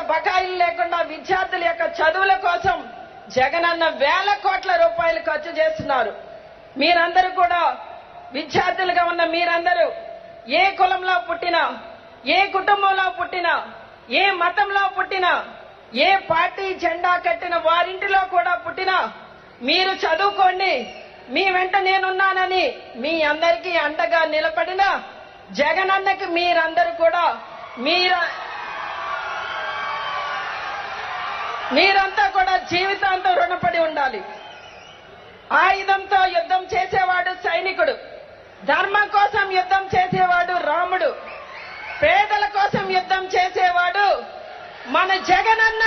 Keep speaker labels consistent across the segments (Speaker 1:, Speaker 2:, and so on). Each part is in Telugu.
Speaker 1: బకాయిలు లేకుండా విద్యార్థుల యొక్క చదువుల కోసం జగనన్న వేల కోట్ల రూపాయలు ఖర్చు చేస్తున్నారు మీరందరూ కూడా విద్యార్థులుగా ఉన్న మీరందరూ ఏ కులంలో పుట్టినా ఏ కుటుంబంలో పుట్టినా ఏ మతంలో పుట్టినా ఏ పార్టీ జెండా కట్టిన వారింటిలో కూడా పుట్టినా మీరు చదువుకోండి మీ వెంట నేనున్నానని మీ అందరికీ అండగా నిలబడిన జగనన్నకి మీరందరూ కూడా మీర మీరంతా కూడా జీవితాంతం రుణపడి ఉండాలి ఆయుధంతో యుద్ధం చేసేవాడు సైనికుడు ధర్మం కోసం యుద్ధం చేసేవాడు రాముడు పేదల కోసం యుద్ధం చేసేవాడు మన జగనన్న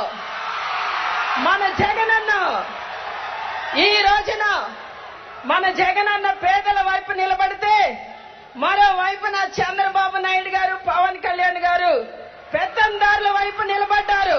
Speaker 1: మన జగనన్న ఈ రోజున మన జగనన్న పేదల వైపు నిలబడితే మరో వైపున చంద్రబాబు నాయుడు గారు పవన్ కళ్యాణ్ గారు పెత్తందారుల వైపు నిలబడ్డారు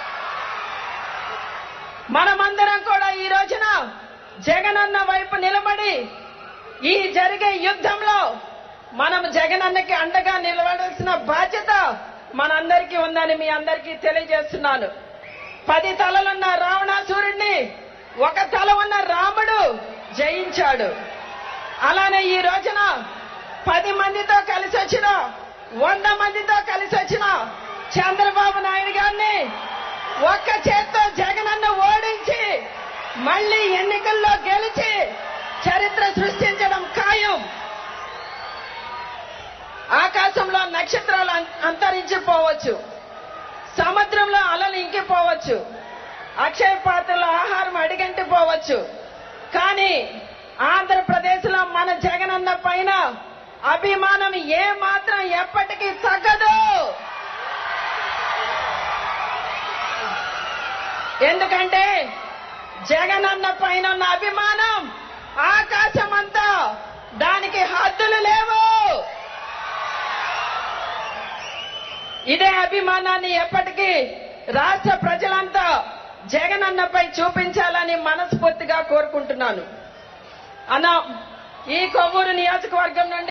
Speaker 1: మనమందరం కూడా ఈ రోజున జగనన్న వైపు నిలబడి ఈ జరిగే యుద్ధంలో మనం జగనన్నకి అండగా నిలబడాల్సిన బాధ్యత మనందరికీ ఉందని మీ అందరికీ తెలియజేస్తున్నాను పది తలలున్న రావణాసురుణ్ణి ఒక తల ఉన్న రాముడు జయించాడు అలానే ఈ రోజున పది మందితో కలిసి వచ్చిన వంద మందితో కలిసి వచ్చిన చంద్రబాబు నాయుడు గారిని ఒక్క చేత్తో జగనన్న ఓడించి మళ్ళీ ఎన్నికల్లో గెలిచి చరిత్ర సృష్టించడం ఖాయం ఆకాశంలో నక్షత్రాలు అం- అంతరించిపోవచ్చు సముద్రంలో అలలు ఇంకిపోవచ్చు అక్షయ పాత్రలో ఆహారం అడిగంటిపోవచ్చు కానీ ఆంధ్రప్రదేశ్ లో మన జగనన్న పైన అభిమానం ఏ మాత్రం ఎప్పటికీ తగ్గదు ఎందుకంటే జగనన్న పైన ఉన్న అభిమానం ఆకాశం అంతా దానికి హద్దులు లేవు ఇదే అభిమానాన్ని ఎప్పటికీ రాష్ట్ర ప్రజలంతా జగనన్నపై చూపించాలని మనస్ఫూర్తిగా కోరుకుంటున్నాను అన్న ఈ కొవ్వూరు నియోజకవర్గం నుండి